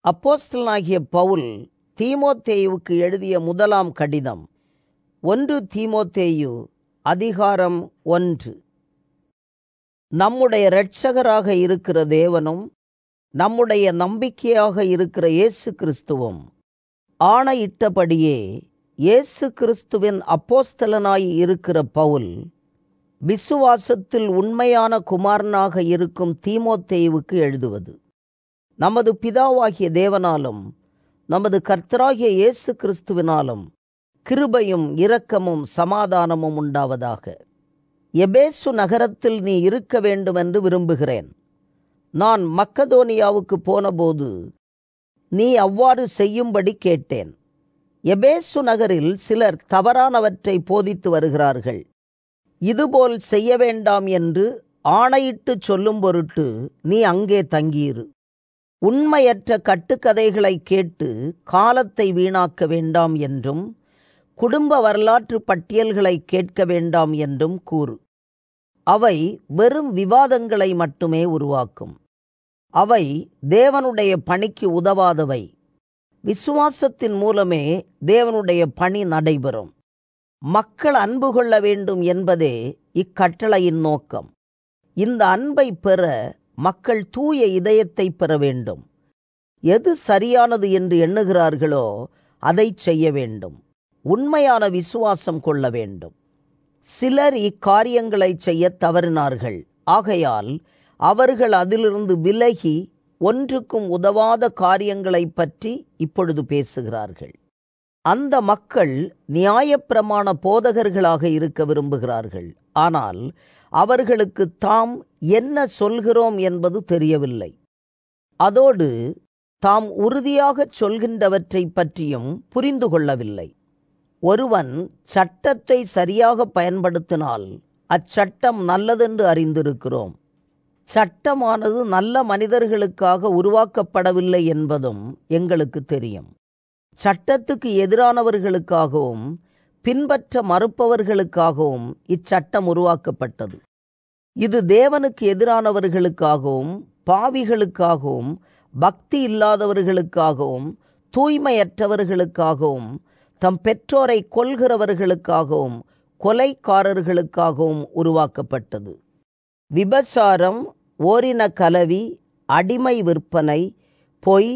அப்போஸ்தலனாகிய பவுல் தீமோத்தேயுவுக்கு எழுதிய முதலாம் கடிதம் ஒன்று தீமோத்தேயு அதிகாரம் ஒன்று நம்முடைய இரட்சகராக இருக்கிற தேவனும் நம்முடைய நம்பிக்கையாக இருக்கிற இயேசு கிறிஸ்துவும் ஆணையிட்டபடியே இயேசு கிறிஸ்துவின் அப்போஸ்தலனாய் இருக்கிற பவுல் விசுவாசத்தில் உண்மையான குமாரனாக இருக்கும் தீமோத்தேயுவுக்கு எழுதுவது நமது பிதாவாகிய தேவனாலும் நமது கர்த்தராகிய இயேசு கிறிஸ்துவினாலும் கிருபையும் இரக்கமும் சமாதானமும் உண்டாவதாக எபேசு நகரத்தில் நீ இருக்க வேண்டும் என்று விரும்புகிறேன் நான் மக்கதோனியாவுக்கு போனபோது நீ அவ்வாறு செய்யும்படி கேட்டேன் எபேசு நகரில் சிலர் தவறானவற்றை போதித்து வருகிறார்கள் இதுபோல் செய்ய வேண்டாம் என்று ஆணையிட்டு சொல்லும் பொருட்டு நீ அங்கே தங்கியிரு உண்மையற்ற கட்டுக்கதைகளை கேட்டு காலத்தை வீணாக்க வேண்டாம் என்றும் குடும்ப வரலாற்று பட்டியல்களை கேட்க வேண்டாம் என்றும் கூறு அவை வெறும் விவாதங்களை மட்டுமே உருவாக்கும் அவை தேவனுடைய பணிக்கு உதவாதவை விசுவாசத்தின் மூலமே தேவனுடைய பணி நடைபெறும் மக்கள் அன்பு கொள்ள வேண்டும் என்பதே இக்கட்டளையின் நோக்கம் இந்த அன்பை பெற மக்கள் தூய இதயத்தை பெற வேண்டும் எது சரியானது என்று எண்ணுகிறார்களோ அதை செய்ய வேண்டும் உண்மையான விசுவாசம் கொள்ள வேண்டும் சிலர் இக்காரியங்களை செய்ய தவறினார்கள் ஆகையால் அவர்கள் அதிலிருந்து விலகி ஒன்றுக்கும் உதவாத காரியங்களை பற்றி இப்பொழுது பேசுகிறார்கள் அந்த மக்கள் நியாயப்பிரமாண போதகர்களாக இருக்க விரும்புகிறார்கள் ஆனால் அவர்களுக்கு தாம் என்ன சொல்கிறோம் என்பது தெரியவில்லை அதோடு தாம் உறுதியாகச் சொல்கின்றவற்றை பற்றியும் புரிந்து கொள்ளவில்லை ஒருவன் சட்டத்தை சரியாக பயன்படுத்தினால் அச்சட்டம் நல்லதென்று அறிந்திருக்கிறோம் சட்டமானது நல்ல மனிதர்களுக்காக உருவாக்கப்படவில்லை என்பதும் எங்களுக்கு தெரியும் சட்டத்துக்கு எதிரானவர்களுக்காகவும் பின்பற்ற மறுப்பவர்களுக்காகவும் இச்சட்டம் உருவாக்கப்பட்டது இது தேவனுக்கு எதிரானவர்களுக்காகவும் பாவிகளுக்காகவும் பக்தி இல்லாதவர்களுக்காகவும் தூய்மையற்றவர்களுக்காகவும் தம் பெற்றோரை கொல்கிறவர்களுக்காகவும் கொலைக்காரர்களுக்காகவும் உருவாக்கப்பட்டது விபசாரம் ஓரின கலவி அடிமை விற்பனை பொய்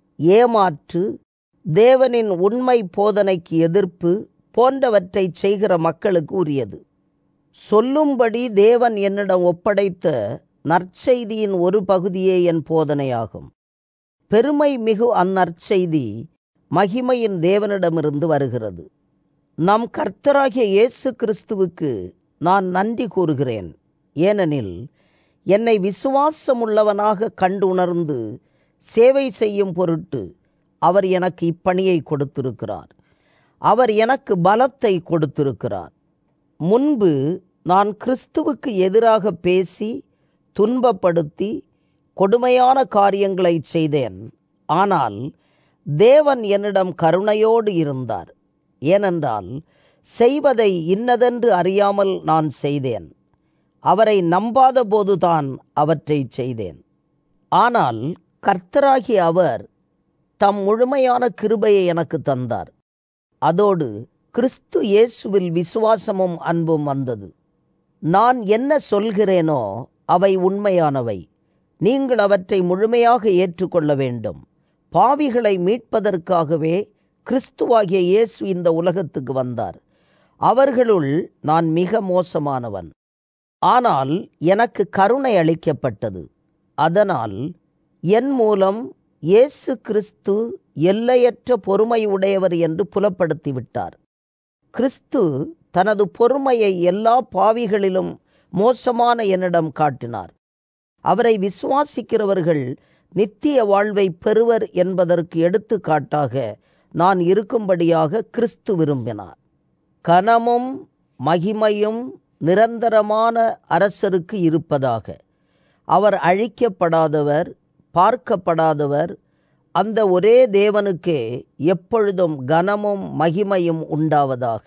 ஏமாற்று தேவனின் உண்மை போதனைக்கு எதிர்ப்பு போன்றவற்றை செய்கிற மக்களுக்கு உரியது சொல்லும்படி தேவன் என்னிடம் ஒப்படைத்த நற்செய்தியின் ஒரு பகுதியே என் போதனையாகும் பெருமை மிகு அந்நற்செய்தி மகிமையின் தேவனிடமிருந்து வருகிறது நம் கர்த்தராகிய இயேசு கிறிஸ்துவுக்கு நான் நன்றி கூறுகிறேன் ஏனெனில் என்னை விசுவாசமுள்ளவனாக கண்டுணர்ந்து சேவை செய்யும் பொருட்டு அவர் எனக்கு இப்பணியை கொடுத்திருக்கிறார் அவர் எனக்கு பலத்தை கொடுத்திருக்கிறார் முன்பு நான் கிறிஸ்துவுக்கு எதிராக பேசி துன்பப்படுத்தி கொடுமையான காரியங்களை செய்தேன் ஆனால் தேவன் என்னிடம் கருணையோடு இருந்தார் ஏனென்றால் செய்வதை இன்னதென்று அறியாமல் நான் செய்தேன் அவரை நம்பாத போதுதான் அவற்றை செய்தேன் ஆனால் கர்த்தராகிய அவர் தம் முழுமையான கிருபையை எனக்கு தந்தார் அதோடு கிறிஸ்து இயேசுவில் விசுவாசமும் அன்பும் வந்தது நான் என்ன சொல்கிறேனோ அவை உண்மையானவை நீங்கள் அவற்றை முழுமையாக ஏற்றுக்கொள்ள வேண்டும் பாவிகளை மீட்பதற்காகவே கிறிஸ்துவாகிய இயேசு இந்த உலகத்துக்கு வந்தார் அவர்களுள் நான் மிக மோசமானவன் ஆனால் எனக்கு கருணை அளிக்கப்பட்டது அதனால் என் மூலம் இயேசு கிறிஸ்து எல்லையற்ற பொறுமை உடையவர் என்று புலப்படுத்திவிட்டார் கிறிஸ்து தனது பொறுமையை எல்லா பாவிகளிலும் மோசமான என்னிடம் காட்டினார் அவரை விசுவாசிக்கிறவர்கள் நித்திய வாழ்வை பெறுவர் என்பதற்கு எடுத்துக்காட்டாக நான் இருக்கும்படியாக கிறிஸ்து விரும்பினார் கனமும் மகிமையும் நிரந்தரமான அரசருக்கு இருப்பதாக அவர் அழிக்கப்படாதவர் பார்க்கப்படாதவர் அந்த ஒரே தேவனுக்கே எப்பொழுதும் கனமும் மகிமையும் உண்டாவதாக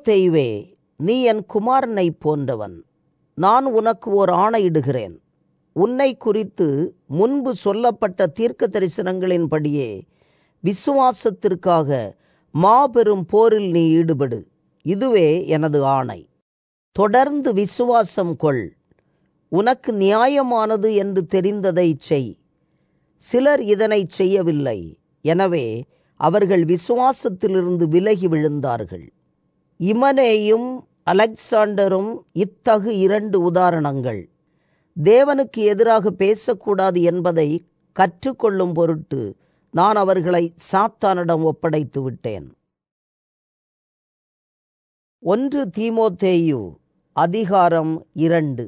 தீமோத்தேயுவே நீ என் குமாரனை போன்றவன் நான் உனக்கு ஓர் ஆணையிடுகிறேன் உன்னை குறித்து முன்பு சொல்லப்பட்ட தீர்க்க தரிசனங்களின்படியே விசுவாசத்திற்காக மாபெரும் போரில் நீ ஈடுபடு இதுவே எனது ஆணை தொடர்ந்து விசுவாசம் கொள் உனக்கு நியாயமானது என்று தெரிந்ததை செய் சிலர் இதனை செய்யவில்லை எனவே அவர்கள் விசுவாசத்திலிருந்து விலகி விழுந்தார்கள் இமனேயும் அலெக்சாண்டரும் இத்தகு இரண்டு உதாரணங்கள் தேவனுக்கு எதிராக பேசக்கூடாது என்பதை கற்றுக்கொள்ளும் பொருட்டு நான் அவர்களை சாத்தானிடம் ஒப்படைத்து விட்டேன் ஒன்று தீமோத்தேயு அதிகாரம் இரண்டு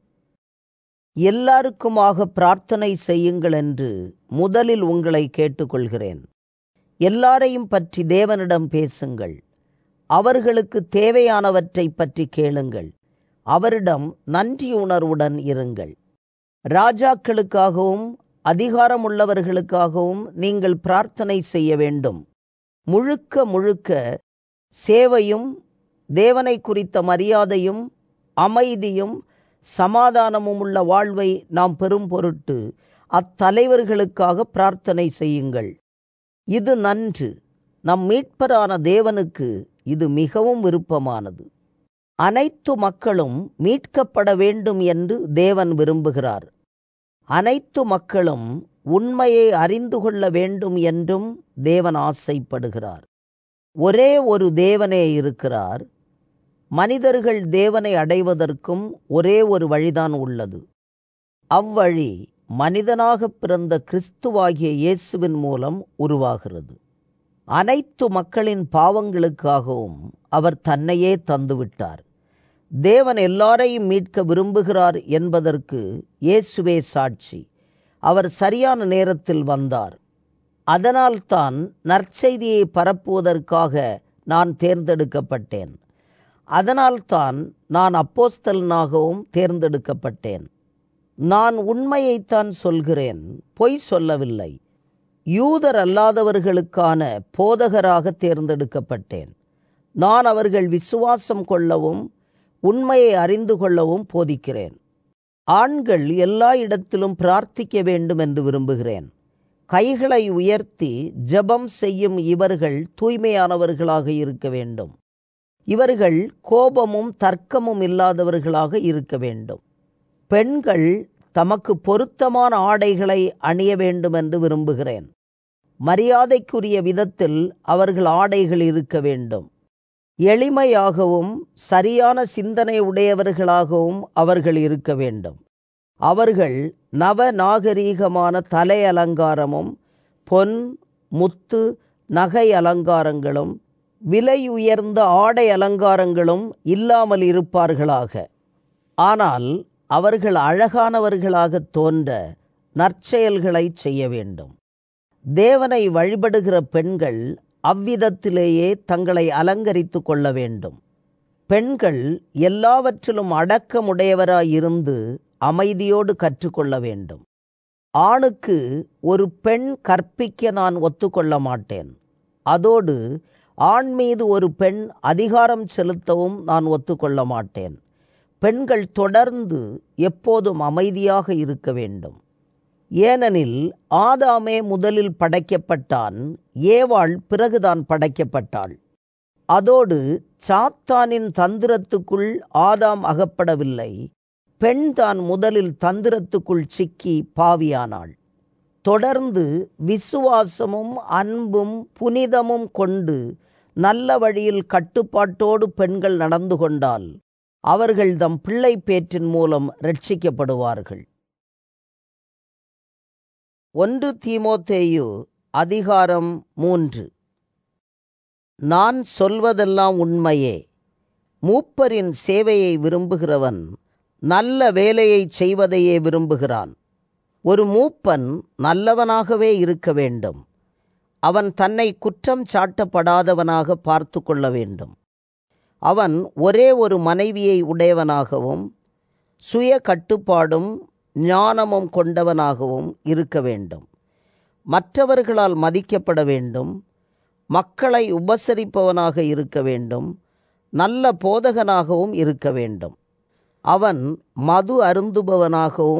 எல்லாருக்குமாக பிரார்த்தனை செய்யுங்கள் என்று முதலில் உங்களை கேட்டுக்கொள்கிறேன் எல்லாரையும் பற்றி தேவனிடம் பேசுங்கள் அவர்களுக்கு தேவையானவற்றை பற்றி கேளுங்கள் அவரிடம் நன்றி உணர்வுடன் இருங்கள் ராஜாக்களுக்காகவும் அதிகாரமுள்ளவர்களுக்காகவும் நீங்கள் பிரார்த்தனை செய்ய வேண்டும் முழுக்க முழுக்க சேவையும் தேவனை குறித்த மரியாதையும் அமைதியும் சமாதானமும் உள்ள வாழ்வை நாம் பெறும் பொருட்டு அத்தலைவர்களுக்காக பிரார்த்தனை செய்யுங்கள் இது நன்று நம் மீட்பரான தேவனுக்கு இது மிகவும் விருப்பமானது அனைத்து மக்களும் மீட்கப்பட வேண்டும் என்று தேவன் விரும்புகிறார் அனைத்து மக்களும் உண்மையை அறிந்து கொள்ள வேண்டும் என்றும் தேவன் ஆசைப்படுகிறார் ஒரே ஒரு தேவனே இருக்கிறார் மனிதர்கள் தேவனை அடைவதற்கும் ஒரே ஒரு வழிதான் உள்ளது அவ்வழி மனிதனாக பிறந்த கிறிஸ்துவாகிய இயேசுவின் மூலம் உருவாகிறது அனைத்து மக்களின் பாவங்களுக்காகவும் அவர் தன்னையே தந்துவிட்டார் தேவன் எல்லாரையும் மீட்க விரும்புகிறார் என்பதற்கு இயேசுவே சாட்சி அவர் சரியான நேரத்தில் வந்தார் அதனால்தான் நற்செய்தியை பரப்புவதற்காக நான் தேர்ந்தெடுக்கப்பட்டேன் அதனால்தான் நான் அப்போஸ்தலனாகவும் தேர்ந்தெடுக்கப்பட்டேன் நான் உண்மையைத்தான் சொல்கிறேன் பொய் சொல்லவில்லை யூதர் அல்லாதவர்களுக்கான போதகராக தேர்ந்தெடுக்கப்பட்டேன் நான் அவர்கள் விசுவாசம் கொள்ளவும் உண்மையை அறிந்து கொள்ளவும் போதிக்கிறேன் ஆண்கள் எல்லா இடத்திலும் பிரார்த்திக்க வேண்டும் என்று விரும்புகிறேன் கைகளை உயர்த்தி ஜெபம் செய்யும் இவர்கள் தூய்மையானவர்களாக இருக்க வேண்டும் இவர்கள் கோபமும் தர்க்கமும் இல்லாதவர்களாக இருக்க வேண்டும் பெண்கள் தமக்கு பொருத்தமான ஆடைகளை அணிய வேண்டும் என்று விரும்புகிறேன் மரியாதைக்குரிய விதத்தில் அவர்கள் ஆடைகள் இருக்க வேண்டும் எளிமையாகவும் சரியான சிந்தனை உடையவர்களாகவும் அவர்கள் இருக்க வேண்டும் அவர்கள் நவ நாகரீகமான தலை அலங்காரமும் பொன் முத்து நகை அலங்காரங்களும் விலை உயர்ந்த ஆடை அலங்காரங்களும் இல்லாமல் இருப்பார்களாக ஆனால் அவர்கள் அழகானவர்களாக தோன்ற நற்செயல்களை செய்ய வேண்டும் தேவனை வழிபடுகிற பெண்கள் அவ்விதத்திலேயே தங்களை அலங்கரித்து கொள்ள வேண்டும் பெண்கள் எல்லாவற்றிலும் அடக்கமுடையவராயிருந்து அமைதியோடு கற்றுக்கொள்ள வேண்டும் ஆணுக்கு ஒரு பெண் கற்பிக்க நான் ஒத்துக்கொள்ள மாட்டேன் அதோடு ஆண் மீது ஒரு பெண் அதிகாரம் செலுத்தவும் நான் ஒத்துக்கொள்ள மாட்டேன் பெண்கள் தொடர்ந்து எப்போதும் அமைதியாக இருக்க வேண்டும் ஏனெனில் ஆதாமே முதலில் படைக்கப்பட்டான் ஏவாள் பிறகுதான் படைக்கப்பட்டாள் அதோடு சாத்தானின் தந்திரத்துக்குள் ஆதாம் அகப்படவில்லை பெண் தான் முதலில் தந்திரத்துக்குள் சிக்கி பாவியானாள் தொடர்ந்து விசுவாசமும் அன்பும் புனிதமும் கொண்டு நல்ல வழியில் கட்டுப்பாட்டோடு பெண்கள் நடந்து கொண்டால் அவர்கள் தம் பிள்ளை பேற்றின் மூலம் ரட்சிக்கப்படுவார்கள் ஒன்று தீமோத்தேயு அதிகாரம் மூன்று நான் சொல்வதெல்லாம் உண்மையே மூப்பரின் சேவையை விரும்புகிறவன் நல்ல வேலையை செய்வதையே விரும்புகிறான் ஒரு மூப்பன் நல்லவனாகவே இருக்க வேண்டும் அவன் தன்னை குற்றம் சாட்டப்படாதவனாக பார்த்து கொள்ள வேண்டும் அவன் ஒரே ஒரு மனைவியை உடையவனாகவும் சுய கட்டுப்பாடும் ஞானமும் கொண்டவனாகவும் இருக்க வேண்டும் மற்றவர்களால் மதிக்கப்பட வேண்டும் மக்களை உபசரிப்பவனாக இருக்க வேண்டும் நல்ல போதகனாகவும் இருக்க வேண்டும் அவன் மது அருந்துபவனாகவும்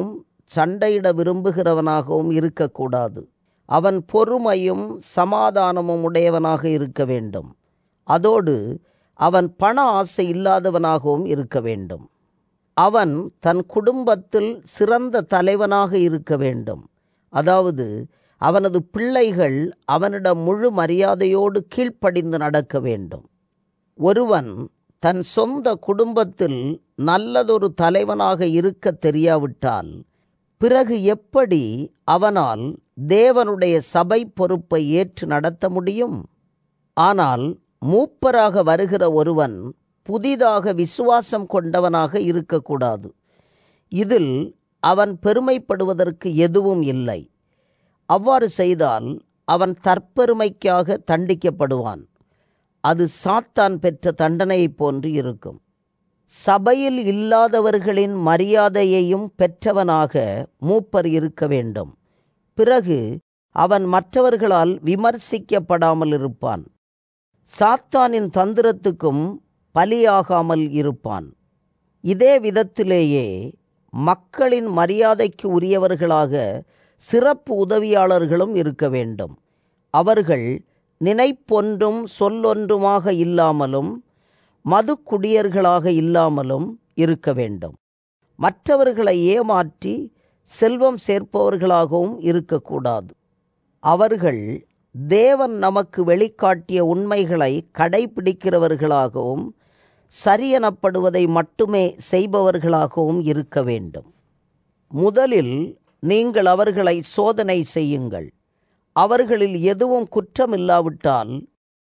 சண்டையிட விரும்புகிறவனாகவும் இருக்கக்கூடாது அவன் பொறுமையும் சமாதானமும் உடையவனாக இருக்க வேண்டும் அதோடு அவன் பண ஆசை இல்லாதவனாகவும் இருக்க வேண்டும் அவன் தன் குடும்பத்தில் சிறந்த தலைவனாக இருக்க வேண்டும் அதாவது அவனது பிள்ளைகள் அவனிடம் முழு மரியாதையோடு கீழ்ப்படிந்து நடக்க வேண்டும் ஒருவன் தன் சொந்த குடும்பத்தில் நல்லதொரு தலைவனாக இருக்க தெரியாவிட்டால் பிறகு எப்படி அவனால் தேவனுடைய சபை பொறுப்பை ஏற்று நடத்த முடியும் ஆனால் மூப்பராக வருகிற ஒருவன் புதிதாக விசுவாசம் கொண்டவனாக இருக்கக்கூடாது இதில் அவன் பெருமைப்படுவதற்கு எதுவும் இல்லை அவ்வாறு செய்தால் அவன் தற்பெருமைக்காக தண்டிக்கப்படுவான் அது சாத்தான் பெற்ற தண்டனையைப் போன்று இருக்கும் சபையில் இல்லாதவர்களின் மரியாதையையும் பெற்றவனாக மூப்பர் இருக்க வேண்டும் பிறகு அவன் மற்றவர்களால் விமர்சிக்கப்படாமல் இருப்பான் சாத்தானின் தந்திரத்துக்கும் பலியாகாமல் இருப்பான் இதே விதத்திலேயே மக்களின் மரியாதைக்கு உரியவர்களாக சிறப்பு உதவியாளர்களும் இருக்க வேண்டும் அவர்கள் நினைப்பொன்றும் சொல்லொன்றுமாக இல்லாமலும் மது குடியர்களாக இல்லாமலும் இருக்க வேண்டும் மற்றவர்களை ஏமாற்றி செல்வம் சேர்ப்பவர்களாகவும் இருக்கக்கூடாது அவர்கள் தேவன் நமக்கு வெளிக்காட்டிய உண்மைகளை கடைபிடிக்கிறவர்களாகவும் சரியெனப்படுவதை மட்டுமே செய்பவர்களாகவும் இருக்க வேண்டும் முதலில் நீங்கள் அவர்களை சோதனை செய்யுங்கள் அவர்களில் எதுவும் குற்றமில்லாவிட்டால்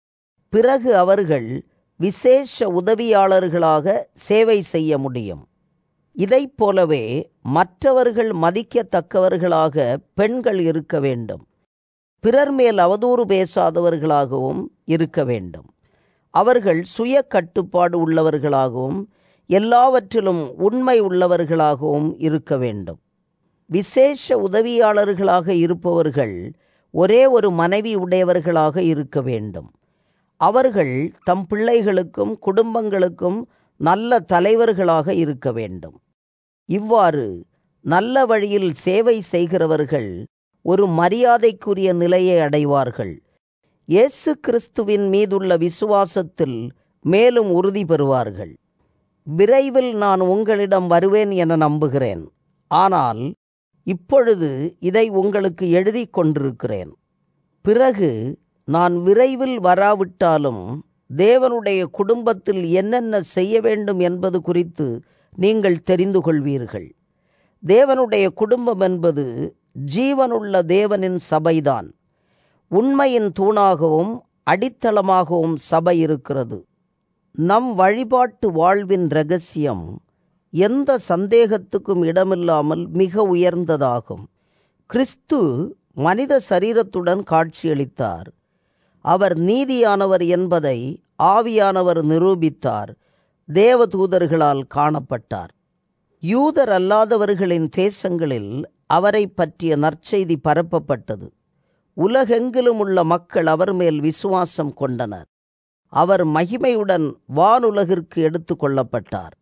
பிறகு அவர்கள் விசேஷ உதவியாளர்களாக சேவை செய்ய முடியும் இதைப் போலவே மற்றவர்கள் மதிக்கத்தக்கவர்களாக பெண்கள் இருக்க வேண்டும் பிறர் மேல் அவதூறு பேசாதவர்களாகவும் இருக்க வேண்டும் அவர்கள் சுய கட்டுப்பாடு உள்ளவர்களாகவும் எல்லாவற்றிலும் உண்மை உள்ளவர்களாகவும் இருக்க வேண்டும் விசேஷ உதவியாளர்களாக இருப்பவர்கள் ஒரே ஒரு மனைவி உடையவர்களாக இருக்க வேண்டும் அவர்கள் தம் பிள்ளைகளுக்கும் குடும்பங்களுக்கும் நல்ல தலைவர்களாக இருக்க வேண்டும் இவ்வாறு நல்ல வழியில் சேவை செய்கிறவர்கள் ஒரு மரியாதைக்குரிய நிலையை அடைவார்கள் இயேசு கிறிஸ்துவின் மீதுள்ள விசுவாசத்தில் மேலும் உறுதி பெறுவார்கள் விரைவில் நான் உங்களிடம் வருவேன் என நம்புகிறேன் ஆனால் இப்பொழுது இதை உங்களுக்கு எழுதி கொண்டிருக்கிறேன் பிறகு நான் விரைவில் வராவிட்டாலும் தேவனுடைய குடும்பத்தில் என்னென்ன செய்ய வேண்டும் என்பது குறித்து நீங்கள் தெரிந்து கொள்வீர்கள் தேவனுடைய குடும்பம் என்பது ஜீவனுள்ள தேவனின் சபைதான் உண்மையின் தூணாகவும் அடித்தளமாகவும் சபை இருக்கிறது நம் வழிபாட்டு வாழ்வின் ரகசியம் எந்த சந்தேகத்துக்கும் இடமில்லாமல் மிக உயர்ந்ததாகும் கிறிஸ்து மனித சரீரத்துடன் காட்சியளித்தார் அவர் நீதியானவர் என்பதை ஆவியானவர் நிரூபித்தார் தேவதூதர்களால் காணப்பட்டார் யூதர் அல்லாதவர்களின் தேசங்களில் அவரை பற்றிய நற்செய்தி பரப்பப்பட்டது உலகெங்கிலும் உள்ள மக்கள் அவர் மேல் விசுவாசம் கொண்டனர் அவர் மகிமையுடன் வானுலகிற்கு எடுத்து கொள்ளப்பட்டார்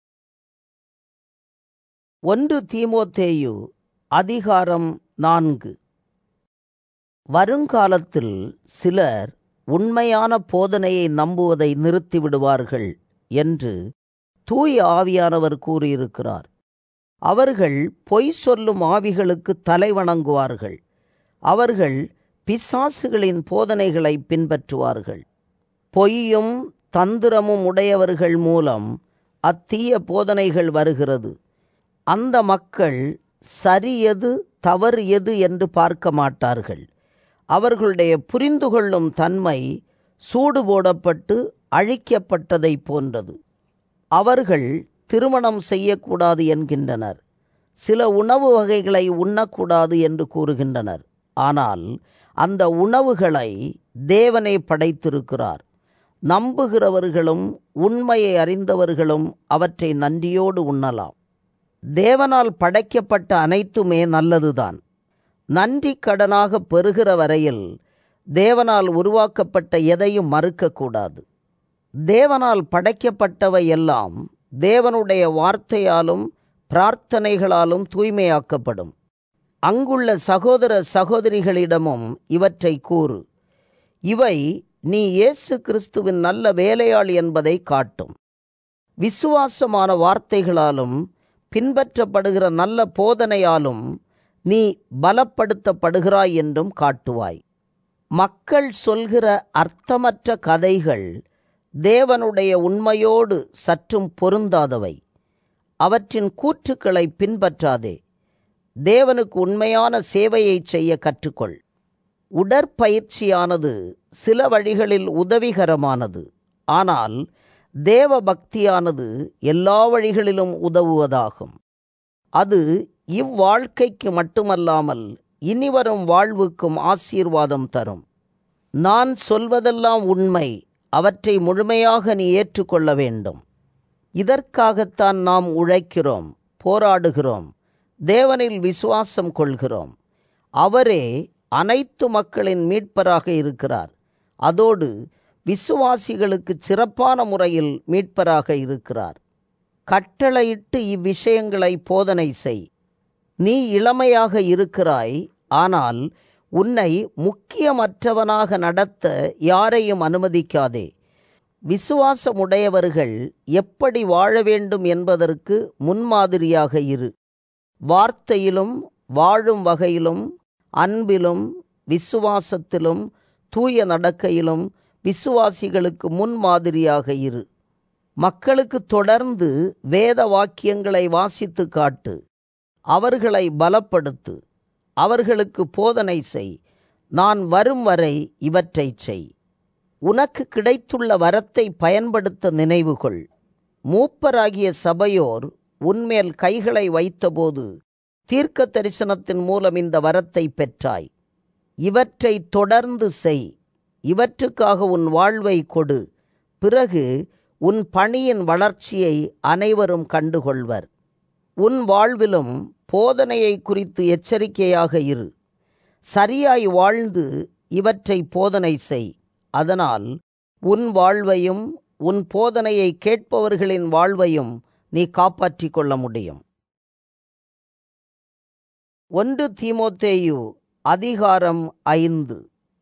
ஒன்று தீமோத்தேயு அதிகாரம் நான்கு வருங்காலத்தில் சிலர் உண்மையான போதனையை நம்புவதை நிறுத்திவிடுவார்கள் என்று தூய ஆவியானவர் கூறியிருக்கிறார் அவர்கள் பொய் சொல்லும் ஆவிகளுக்கு தலை வணங்குவார்கள் அவர்கள் பிசாசுகளின் போதனைகளை பின்பற்றுவார்கள் பொய்யும் தந்திரமும் உடையவர்கள் மூலம் அத்தீய போதனைகள் வருகிறது அந்த மக்கள் சரி எது தவறு எது என்று பார்க்க மாட்டார்கள் அவர்களுடைய புரிந்து கொள்ளும் தன்மை சூடு போடப்பட்டு அழிக்கப்பட்டதை போன்றது அவர்கள் திருமணம் செய்யக்கூடாது என்கின்றனர் சில உணவு வகைகளை உண்ணக்கூடாது என்று கூறுகின்றனர் ஆனால் அந்த உணவுகளை தேவனே படைத்திருக்கிறார் நம்புகிறவர்களும் உண்மையை அறிந்தவர்களும் அவற்றை நன்றியோடு உண்ணலாம் தேவனால் படைக்கப்பட்ட அனைத்துமே நல்லதுதான் நன்றி கடனாக பெறுகிற வரையில் தேவனால் உருவாக்கப்பட்ட எதையும் மறுக்கக்கூடாது தேவனால் படைக்கப்பட்டவை எல்லாம் தேவனுடைய வார்த்தையாலும் பிரார்த்தனைகளாலும் தூய்மையாக்கப்படும் அங்குள்ள சகோதர சகோதரிகளிடமும் இவற்றை கூறு இவை நீ இயேசு கிறிஸ்துவின் நல்ல வேலையாள் என்பதை காட்டும் விசுவாசமான வார்த்தைகளாலும் பின்பற்றப்படுகிற நல்ல போதனையாலும் நீ பலப்படுத்தப்படுகிறாய் என்றும் காட்டுவாய் மக்கள் சொல்கிற அர்த்தமற்ற கதைகள் தேவனுடைய உண்மையோடு சற்றும் பொருந்தாதவை அவற்றின் கூற்றுக்களை பின்பற்றாதே தேவனுக்கு உண்மையான சேவையை செய்ய கற்றுக்கொள் உடற்பயிற்சியானது சில வழிகளில் உதவிகரமானது ஆனால் தேவ பக்தியானது எல்லா வழிகளிலும் உதவுவதாகும் அது இவ்வாழ்க்கைக்கு மட்டுமல்லாமல் இனிவரும் வாழ்வுக்கும் ஆசீர்வாதம் தரும் நான் சொல்வதெல்லாம் உண்மை அவற்றை முழுமையாக நீ ஏற்றுக்கொள்ள வேண்டும் இதற்காகத்தான் நாம் உழைக்கிறோம் போராடுகிறோம் தேவனில் விசுவாசம் கொள்கிறோம் அவரே அனைத்து மக்களின் மீட்பராக இருக்கிறார் அதோடு விசுவாசிகளுக்கு சிறப்பான முறையில் மீட்பராக இருக்கிறார் கட்டளையிட்டு இவ்விஷயங்களை போதனை செய் நீ இளமையாக இருக்கிறாய் ஆனால் உன்னை முக்கியமற்றவனாக நடத்த யாரையும் அனுமதிக்காதே விசுவாசமுடையவர்கள் எப்படி வாழ வேண்டும் என்பதற்கு முன்மாதிரியாக இரு வார்த்தையிலும் வாழும் வகையிலும் அன்பிலும் விசுவாசத்திலும் தூய நடக்கையிலும் விசுவாசிகளுக்கு முன்மாதிரியாக இரு மக்களுக்கு தொடர்ந்து வேத வாக்கியங்களை வாசித்து காட்டு அவர்களை பலப்படுத்து அவர்களுக்கு போதனை செய் நான் வரும் வரை இவற்றை செய் உனக்கு கிடைத்துள்ள வரத்தை பயன்படுத்த நினைவுகொள் மூப்பராகிய சபையோர் உன்மேல் கைகளை வைத்தபோது தீர்க்க தரிசனத்தின் மூலம் இந்த வரத்தை பெற்றாய் இவற்றை தொடர்ந்து செய் இவற்றுக்காக உன் வாழ்வை கொடு பிறகு உன் பணியின் வளர்ச்சியை அனைவரும் கண்டுகொள்வர் உன் வாழ்விலும் போதனையை குறித்து எச்சரிக்கையாக இரு சரியாய் வாழ்ந்து இவற்றை போதனை செய் அதனால் உன் வாழ்வையும் உன் போதனையை கேட்பவர்களின் வாழ்வையும் நீ காப்பாற்றிக் கொள்ள முடியும் ஒன்று தீமோத்தேயு அதிகாரம் ஐந்து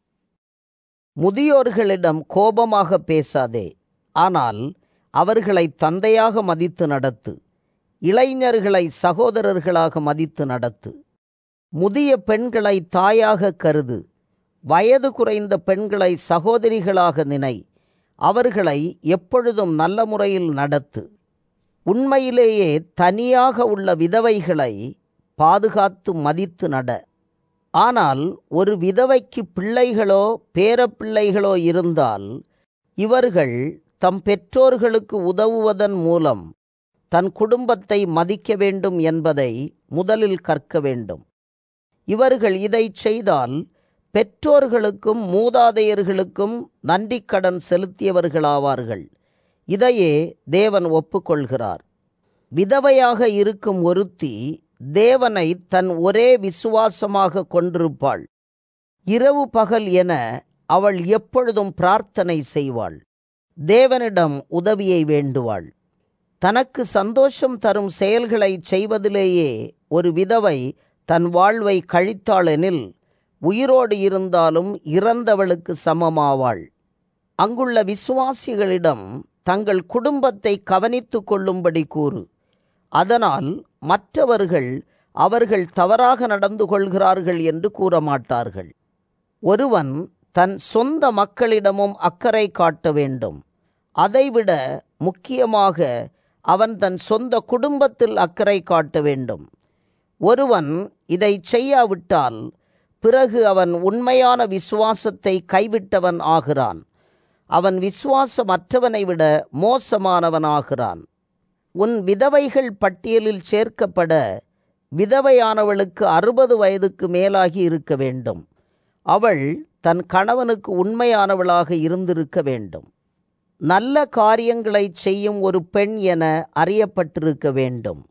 முதியோர்களிடம் கோபமாக பேசாதே ஆனால் அவர்களை தந்தையாக மதித்து நடத்து இளைஞர்களை சகோதரர்களாக மதித்து நடத்து முதிய பெண்களை தாயாக கருது வயது குறைந்த பெண்களை சகோதரிகளாக நினை அவர்களை எப்பொழுதும் நல்ல முறையில் நடத்து உண்மையிலேயே தனியாக உள்ள விதவைகளை பாதுகாத்து மதித்து நட ஆனால் ஒரு விதவைக்கு பிள்ளைகளோ பேரப்பிள்ளைகளோ இருந்தால் இவர்கள் தம் பெற்றோர்களுக்கு உதவுவதன் மூலம் தன் குடும்பத்தை மதிக்க வேண்டும் என்பதை முதலில் கற்க வேண்டும் இவர்கள் இதை செய்தால் பெற்றோர்களுக்கும் மூதாதையர்களுக்கும் நன்றிக்கடன் செலுத்தியவர்களாவார்கள் இதையே தேவன் ஒப்புக்கொள்கிறார் விதவையாக இருக்கும் ஒருத்தி தேவனை தன் ஒரே விசுவாசமாக கொண்டிருப்பாள் இரவு பகல் என அவள் எப்பொழுதும் பிரார்த்தனை செய்வாள் தேவனிடம் உதவியை வேண்டுவாள் தனக்கு சந்தோஷம் தரும் செயல்களை செய்வதிலேயே ஒரு விதவை தன் வாழ்வை கழித்தாளெனில் உயிரோடு இருந்தாலும் இறந்தவளுக்கு சமமாவாள் அங்குள்ள விசுவாசிகளிடம் தங்கள் குடும்பத்தை கவனித்து கொள்ளும்படி கூறு அதனால் மற்றவர்கள் அவர்கள் தவறாக நடந்து கொள்கிறார்கள் என்று கூற மாட்டார்கள் ஒருவன் தன் சொந்த மக்களிடமும் அக்கறை காட்ட வேண்டும் அதைவிட முக்கியமாக அவன் தன் சொந்த குடும்பத்தில் அக்கறை காட்ட வேண்டும் ஒருவன் இதை செய்யாவிட்டால் பிறகு அவன் உண்மையான விசுவாசத்தை கைவிட்டவன் ஆகிறான் அவன் விசுவாசமற்றவனை விட மோசமானவனாகிறான் உன் விதவைகள் பட்டியலில் சேர்க்கப்பட விதவையானவளுக்கு அறுபது வயதுக்கு மேலாகி இருக்க வேண்டும் அவள் தன் கணவனுக்கு உண்மையானவளாக இருந்திருக்க வேண்டும் நல்ல காரியங்களை செய்யும் ஒரு பெண் என அறியப்பட்டிருக்க வேண்டும்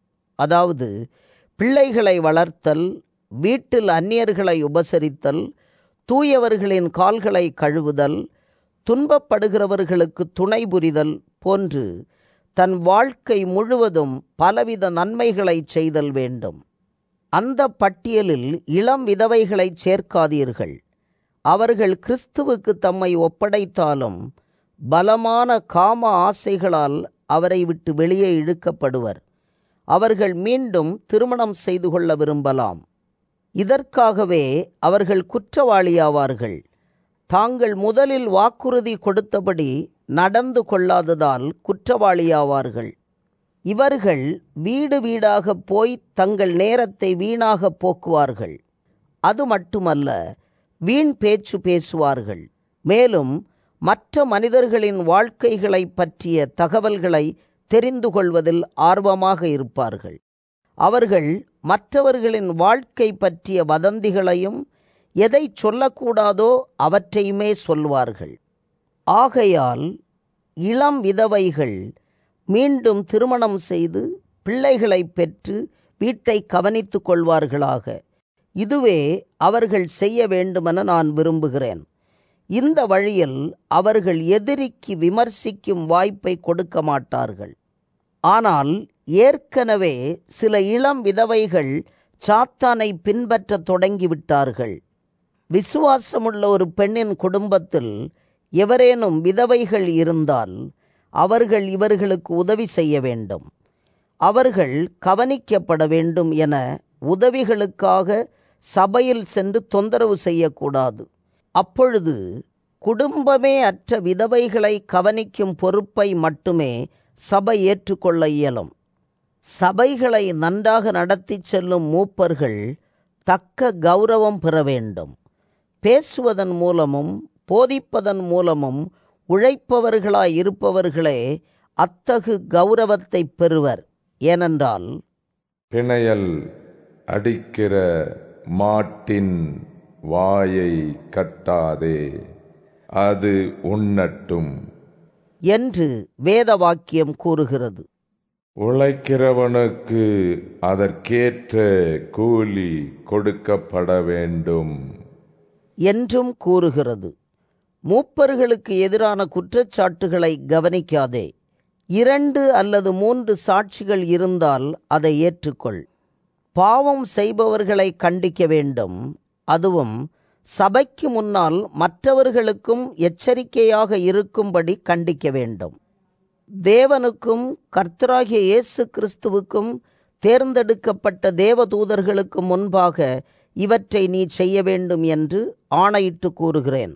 அதாவது பிள்ளைகளை வளர்த்தல் வீட்டில் அந்நியர்களை உபசரித்தல் தூயவர்களின் கால்களை கழுவுதல் துன்பப்படுகிறவர்களுக்கு துணை புரிதல் போன்று தன் வாழ்க்கை முழுவதும் பலவித நன்மைகளை செய்தல் வேண்டும் அந்த பட்டியலில் இளம் விதவைகளை சேர்க்காதீர்கள் அவர்கள் கிறிஸ்துவுக்கு தம்மை ஒப்படைத்தாலும் பலமான காம ஆசைகளால் அவரை விட்டு வெளியே இழுக்கப்படுவர் அவர்கள் மீண்டும் திருமணம் செய்து கொள்ள விரும்பலாம் இதற்காகவே அவர்கள் குற்றவாளியாவார்கள் தாங்கள் முதலில் வாக்குறுதி கொடுத்தபடி நடந்து கொள்ளாததால் குற்றவாளியாவார்கள் இவர்கள் வீடு வீடாக போய் தங்கள் நேரத்தை வீணாக போக்குவார்கள் அது மட்டுமல்ல வீண் பேச்சு பேசுவார்கள் மேலும் மற்ற மனிதர்களின் வாழ்க்கைகளை பற்றிய தகவல்களை தெரிந்து கொள்வதில் ஆர்வமாக இருப்பார்கள் அவர்கள் மற்றவர்களின் வாழ்க்கை பற்றிய வதந்திகளையும் எதை சொல்லக்கூடாதோ அவற்றையுமே சொல்வார்கள் ஆகையால் இளம் விதவைகள் மீண்டும் திருமணம் செய்து பிள்ளைகளை பெற்று வீட்டை கவனித்துக் கொள்வார்களாக இதுவே அவர்கள் செய்ய வேண்டுமென நான் விரும்புகிறேன் இந்த வழியில் அவர்கள் எதிரிக்கு விமர்சிக்கும் வாய்ப்பை கொடுக்க மாட்டார்கள் ஆனால் ஏற்கனவே சில இளம் விதவைகள் சாத்தானை பின்பற்றத் தொடங்கிவிட்டார்கள் விசுவாசமுள்ள ஒரு பெண்ணின் குடும்பத்தில் எவரேனும் விதவைகள் இருந்தால் அவர்கள் இவர்களுக்கு உதவி செய்ய வேண்டும் அவர்கள் கவனிக்கப்பட வேண்டும் என உதவிகளுக்காக சபையில் சென்று தொந்தரவு செய்யக்கூடாது அப்பொழுது குடும்பமே அற்ற விதவைகளை கவனிக்கும் பொறுப்பை மட்டுமே சபை ஏற்றுக்கொள்ள இயலும் சபைகளை நன்றாக நடத்திச் செல்லும் மூப்பர்கள் தக்க கௌரவம் பெற வேண்டும் பேசுவதன் மூலமும் போதிப்பதன் மூலமும் உழைப்பவர்களாய் இருப்பவர்களே அத்தகு கௌரவத்தை பெறுவர் ஏனென்றால் பிணையல் அடிக்கிற மாட்டின் வாயை கட்டாதே அது உண்ணட்டும் என்று வேத வாக்கியம் கூறுகிறது உழைக்கிறவனுக்கு அதற்கேற்ற கூலி கொடுக்கப்பட வேண்டும் என்றும் கூறுகிறது மூப்பர்களுக்கு எதிரான குற்றச்சாட்டுகளை கவனிக்காதே இரண்டு அல்லது மூன்று சாட்சிகள் இருந்தால் அதை ஏற்றுக்கொள் பாவம் செய்பவர்களை கண்டிக்க வேண்டும் அதுவும் சபைக்கு முன்னால் மற்றவர்களுக்கும் எச்சரிக்கையாக இருக்கும்படி கண்டிக்க வேண்டும் தேவனுக்கும் கர்த்தராகிய இயேசு கிறிஸ்துவுக்கும் தேர்ந்தெடுக்கப்பட்ட தேவதூதர்களுக்கு முன்பாக இவற்றை நீ செய்ய வேண்டும் என்று ஆணையிட்டு கூறுகிறேன்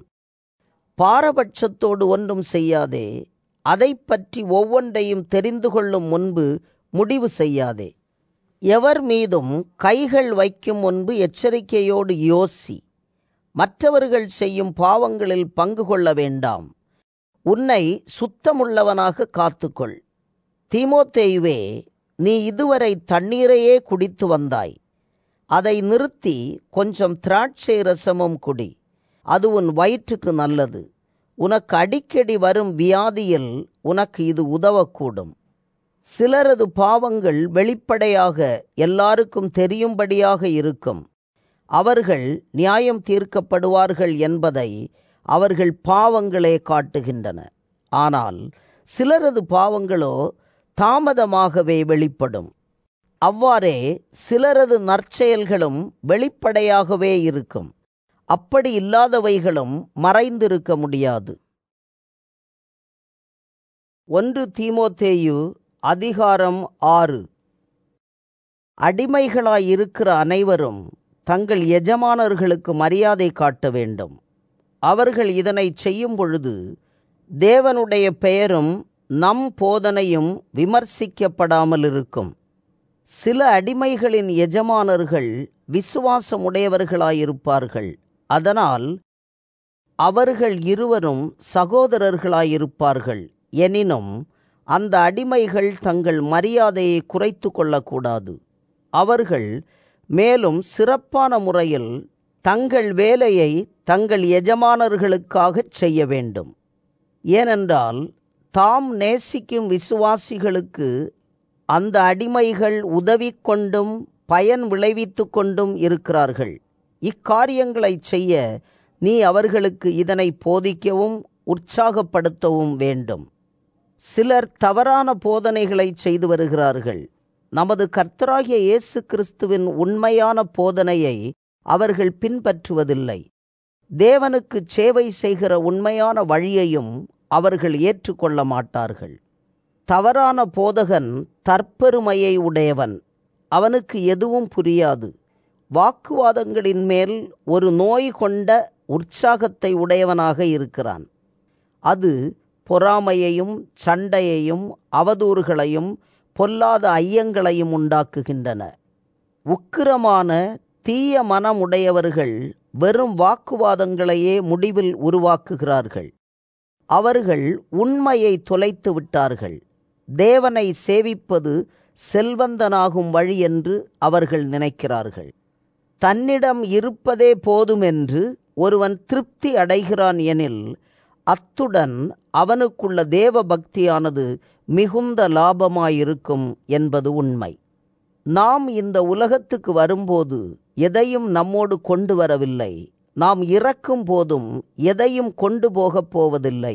பாரபட்சத்தோடு ஒன்றும் செய்யாதே அதை பற்றி ஒவ்வொன்றையும் தெரிந்து கொள்ளும் முன்பு முடிவு செய்யாதே எவர் மீதும் கைகள் வைக்கும் முன்பு எச்சரிக்கையோடு யோசி மற்றவர்கள் செய்யும் பாவங்களில் பங்கு கொள்ள வேண்டாம் உன்னை சுத்தமுள்ளவனாக காத்துக்கொள் தீமோத்தேயுவே நீ இதுவரை தண்ணீரையே குடித்து வந்தாய் அதை நிறுத்தி கொஞ்சம் திராட்சை ரசமும் குடி அது உன் வயிற்றுக்கு நல்லது உனக்கு அடிக்கடி வரும் வியாதியில் உனக்கு இது உதவக்கூடும் சிலரது பாவங்கள் வெளிப்படையாக எல்லாருக்கும் தெரியும்படியாக இருக்கும் அவர்கள் நியாயம் தீர்க்கப்படுவார்கள் என்பதை அவர்கள் பாவங்களே காட்டுகின்றன ஆனால் சிலரது பாவங்களோ தாமதமாகவே வெளிப்படும் அவ்வாறே சிலரது நற்செயல்களும் வெளிப்படையாகவே இருக்கும் அப்படி இல்லாதவைகளும் மறைந்திருக்க முடியாது ஒன்று தீமோத்தேயு அதிகாரம் ஆறு அடிமைகளாயிருக்கிற அனைவரும் தங்கள் எஜமானர்களுக்கு மரியாதை காட்ட வேண்டும் அவர்கள் இதனை செய்யும் பொழுது தேவனுடைய பெயரும் நம் போதனையும் விமர்சிக்கப்படாமல் இருக்கும் சில அடிமைகளின் எஜமானர்கள் விசுவாசமுடையவர்களாயிருப்பார்கள் அதனால் அவர்கள் இருவரும் சகோதரர்களாயிருப்பார்கள் எனினும் அந்த அடிமைகள் தங்கள் மரியாதையை குறைத்து கொள்ளக்கூடாது அவர்கள் மேலும் சிறப்பான முறையில் தங்கள் வேலையை தங்கள் எஜமானர்களுக்காகச் செய்ய வேண்டும் ஏனென்றால் தாம் நேசிக்கும் விசுவாசிகளுக்கு அந்த அடிமைகள் உதவி கொண்டும் பயன் விளைவித்து கொண்டும் இருக்கிறார்கள் இக்காரியங்களை செய்ய நீ அவர்களுக்கு இதனை போதிக்கவும் உற்சாகப்படுத்தவும் வேண்டும் சிலர் தவறான போதனைகளை செய்து வருகிறார்கள் நமது கர்த்தராகிய இயேசு கிறிஸ்துவின் உண்மையான போதனையை அவர்கள் பின்பற்றுவதில்லை தேவனுக்கு சேவை செய்கிற உண்மையான வழியையும் அவர்கள் ஏற்றுக்கொள்ள மாட்டார்கள் தவறான போதகன் தற்பெருமையை உடையவன் அவனுக்கு எதுவும் புரியாது வாக்குவாதங்களின் மேல் ஒரு நோய் கொண்ட உற்சாகத்தை உடையவனாக இருக்கிறான் அது பொறாமையையும் சண்டையையும் அவதூறுகளையும் பொல்லாத ஐயங்களையும் உண்டாக்குகின்றன உக்கிரமான தீய மனமுடையவர்கள் வெறும் வாக்குவாதங்களையே முடிவில் உருவாக்குகிறார்கள் அவர்கள் உண்மையை தொலைத்து விட்டார்கள் தேவனை சேவிப்பது செல்வந்தனாகும் வழி என்று அவர்கள் நினைக்கிறார்கள் தன்னிடம் இருப்பதே போதுமென்று ஒருவன் திருப்தி அடைகிறான் எனில் அத்துடன் அவனுக்குள்ள தேவ பக்தியானது மிகுந்த லாபமாயிருக்கும் என்பது உண்மை நாம் இந்த உலகத்துக்கு வரும்போது எதையும் நம்மோடு கொண்டு வரவில்லை நாம் இறக்கும் போதும் எதையும் கொண்டு போகப் போவதில்லை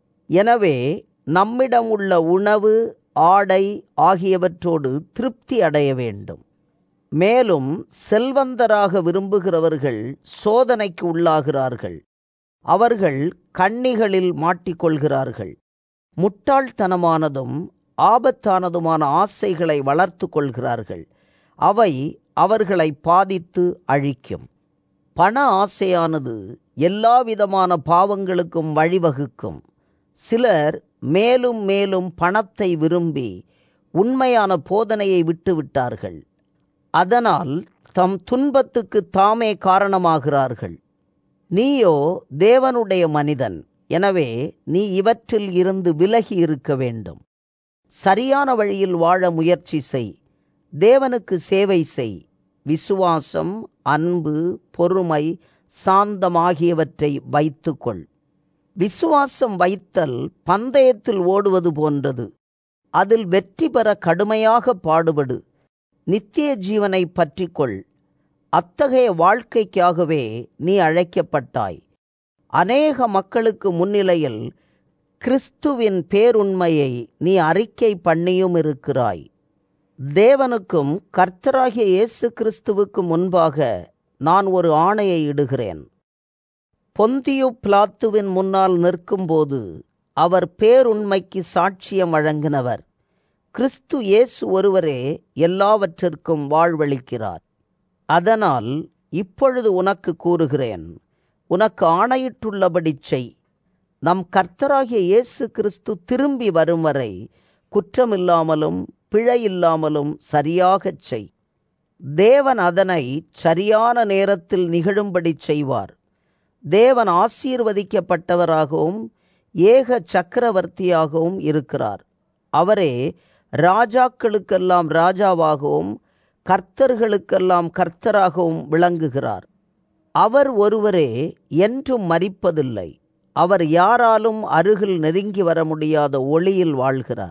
எனவே நம்மிடம் உள்ள உணவு ஆடை ஆகியவற்றோடு திருப்தி அடைய வேண்டும் மேலும் செல்வந்தராக விரும்புகிறவர்கள் சோதனைக்கு உள்ளாகிறார்கள் அவர்கள் கண்ணிகளில் மாட்டிக்கொள்கிறார்கள் முட்டாள்தனமானதும் ஆபத்தானதுமான ஆசைகளை வளர்த்து கொள்கிறார்கள் அவை அவர்களை பாதித்து அழிக்கும் பண ஆசையானது எல்லாவிதமான பாவங்களுக்கும் வழிவகுக்கும் சிலர் மேலும் மேலும் பணத்தை விரும்பி உண்மையான போதனையை விட்டுவிட்டார்கள் அதனால் தம் துன்பத்துக்கு தாமே காரணமாகிறார்கள் நீயோ தேவனுடைய மனிதன் எனவே நீ இவற்றில் இருந்து விலகி இருக்க வேண்டும் சரியான வழியில் வாழ முயற்சி செய் தேவனுக்கு சேவை செய் விசுவாசம் அன்பு பொறுமை சாந்தம் ஆகியவற்றை வைத்துக்கொள் விசுவாசம் வைத்தல் பந்தயத்தில் ஓடுவது போன்றது அதில் வெற்றி பெற கடுமையாக பாடுபடு நித்திய ஜீவனை பற்றிக்கொள் அத்தகைய வாழ்க்கைக்காகவே நீ அழைக்கப்பட்டாய் அநேக மக்களுக்கு முன்னிலையில் கிறிஸ்துவின் பேருண்மையை நீ அறிக்கை பண்ணியும் இருக்கிறாய் தேவனுக்கும் கர்த்தராகிய இயேசு கிறிஸ்துவுக்கு முன்பாக நான் ஒரு ஆணையை இடுகிறேன் பொந்தியு பிளாத்துவின் முன்னால் நிற்கும்போது அவர் பேருண்மைக்கு சாட்சியம் வழங்கினவர் கிறிஸ்து இயேசு ஒருவரே எல்லாவற்றிற்கும் வாழ்வளிக்கிறார் அதனால் இப்பொழுது உனக்கு கூறுகிறேன் உனக்கு ஆணையிட்டுள்ளபடி செய் நம் கர்த்தராகிய இயேசு கிறிஸ்து திரும்பி வரும் வரை குற்றமில்லாமலும் பிழையில்லாமலும் சரியாகச் செய் தேவன் அதனை சரியான நேரத்தில் நிகழும்படி செய்வார் தேவன் ஆசீர்வதிக்கப்பட்டவராகவும் ஏக சக்கரவர்த்தியாகவும் இருக்கிறார் அவரே ராஜாக்களுக்கெல்லாம் ராஜாவாகவும் கர்த்தர்களுக்கெல்லாம் கர்த்தராகவும் விளங்குகிறார் அவர் ஒருவரே என்றும் மறிப்பதில்லை அவர் யாராலும் அருகில் நெருங்கி வர முடியாத ஒளியில் வாழ்கிறார்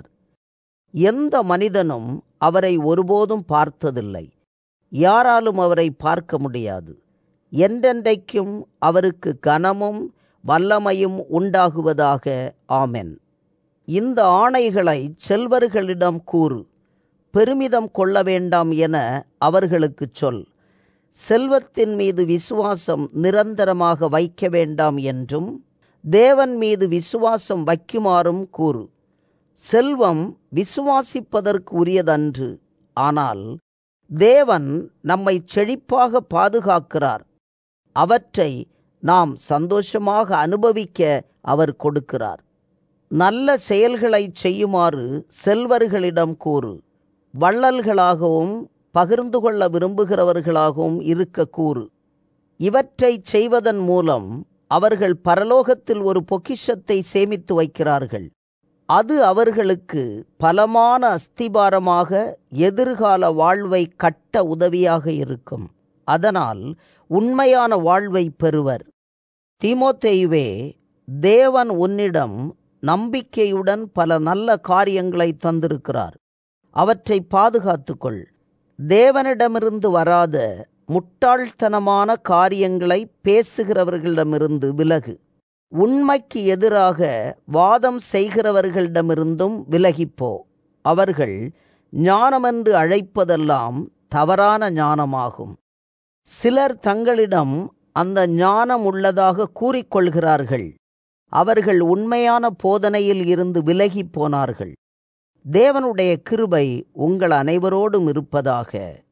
எந்த மனிதனும் அவரை ஒருபோதும் பார்த்ததில்லை யாராலும் அவரை பார்க்க முடியாது என்றென்றைக்கும் அவருக்கு கனமும் வல்லமையும் உண்டாகுவதாக ஆமென் இந்த ஆணைகளை செல்வர்களிடம் கூறு பெருமிதம் கொள்ள வேண்டாம் என அவர்களுக்குச் சொல் செல்வத்தின் மீது விசுவாசம் நிரந்தரமாக வைக்க வேண்டாம் என்றும் தேவன் மீது விசுவாசம் வைக்குமாறும் கூறு செல்வம் விசுவாசிப்பதற்கு உரியதன்று ஆனால் தேவன் நம்மை செழிப்பாக பாதுகாக்கிறார் அவற்றை நாம் சந்தோஷமாக அனுபவிக்க அவர் கொடுக்கிறார் நல்ல செயல்களை செய்யுமாறு செல்வர்களிடம் கூறு வள்ளல்களாகவும் பகிர்ந்து கொள்ள விரும்புகிறவர்களாகவும் இருக்க கூறு இவற்றை செய்வதன் மூலம் அவர்கள் பரலோகத்தில் ஒரு பொக்கிஷத்தை சேமித்து வைக்கிறார்கள் அது அவர்களுக்கு பலமான அஸ்திபாரமாக எதிர்கால வாழ்வை கட்ட உதவியாக இருக்கும் அதனால் உண்மையான வாழ்வை பெறுவர் தீமோத்தேயுவே தேவன் உன்னிடம் நம்பிக்கையுடன் பல நல்ல காரியங்களை தந்திருக்கிறார் அவற்றை பாதுகாத்துக்கொள் தேவனிடமிருந்து வராத முட்டாள்தனமான காரியங்களை பேசுகிறவர்களிடமிருந்து விலகு உண்மைக்கு எதிராக வாதம் செய்கிறவர்களிடமிருந்தும் விலகிப்போ அவர்கள் ஞானமென்று அழைப்பதெல்லாம் தவறான ஞானமாகும் சிலர் தங்களிடம் அந்த ஞானம் உள்ளதாக கூறிக்கொள்கிறார்கள் அவர்கள் உண்மையான போதனையில் இருந்து விலகிப் போனார்கள் தேவனுடைய கிருபை உங்கள் அனைவரோடும் இருப்பதாக